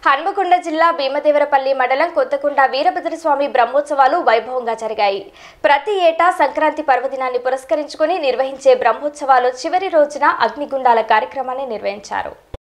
హన్మకొండ జిల్లా భీమదేవరపల్లి మండలం కొత్తకొండ వీరభద్రస్వామి బ్రహ్మోత్సవాలు వైభవంగా జరిగాయి ప్రతి ఏటా సంక్రాంతి పర్వదినాన్ని పురస్కరించుకుని నిర్వహించే బ్రహ్మోత్సవాలు చివరి రోజున అగ్నిగుండాల కార్యక్రమాన్ని నిర్వహించారు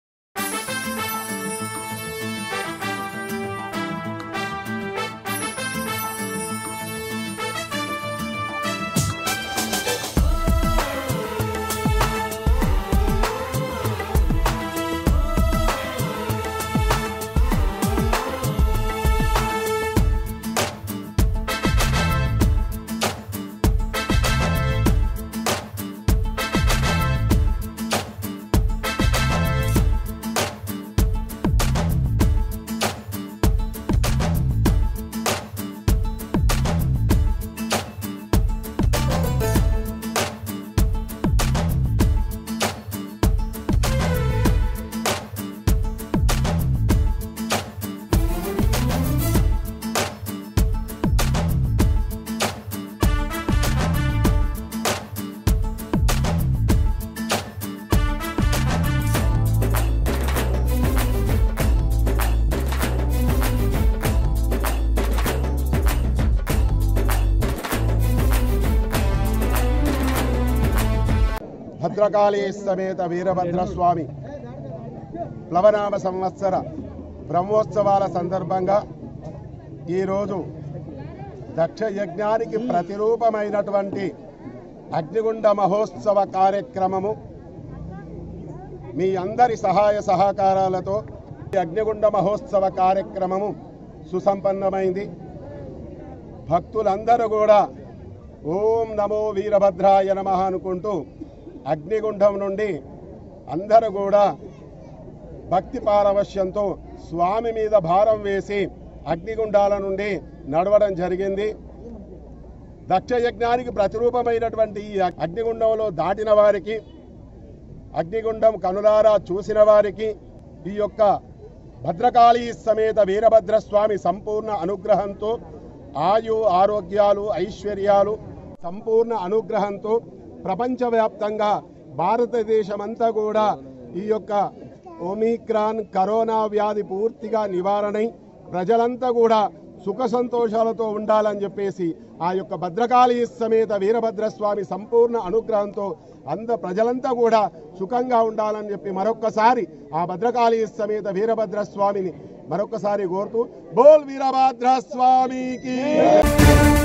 భద్రకాళీ సమేత వీరభద్రస్వామి ప్లవనామ సంవత్సర బ్రహ్మోత్సవాల సందర్భంగా ఈరోజు దక్ష యజ్ఞానికి ప్రతిరూపమైనటువంటి అగ్నిగుండ మహోత్సవ కార్యక్రమము మీ అందరి సహాయ సహకారాలతో ఈ అగ్నిగుండ మహోత్సవ కార్యక్రమము సుసంపన్నమైంది భక్తులందరూ కూడా ఓం నమో వీరభద్రాయ నమ అనుకుంటూ అగ్నిగుండం నుండి అందరూ కూడా భక్తి పారవశ్యంతో స్వామి మీద భారం వేసి అగ్నిగుండాల నుండి నడవడం జరిగింది దక్ష యజ్ఞానికి ప్రతిరూపమైనటువంటి ఈ అగ్నిగుండంలో దాటిన వారికి అగ్నిగుండం కనులారా చూసిన వారికి ఈ యొక్క భద్రకాళీ సమేత వీరభద్రస్వామి సంపూర్ణ అనుగ్రహంతో ఆయు ఆరోగ్యాలు ఐశ్వర్యాలు సంపూర్ణ అనుగ్రహంతో ప్రపంచవ్యాప్తంగా భారతదేశమంతా కూడా ఈ యొక్క ఒమిక్రాన్ కరోనా వ్యాధి పూర్తిగా నివారణై ప్రజలంతా కూడా సుఖ సంతోషాలతో ఉండాలని చెప్పేసి ఆ యొక్క భద్రకాళీ సమేత వీరభద్రస్వామి సంపూర్ణ అనుగ్రహంతో అంద ప్రజలంతా కూడా సుఖంగా ఉండాలని చెప్పి మరొక్కసారి ఆ భద్రకాళీ సమేత వీరభద్రస్వామిని మరొక్కసారి కోరుతూ బోల్ వీరభద్రస్వామికి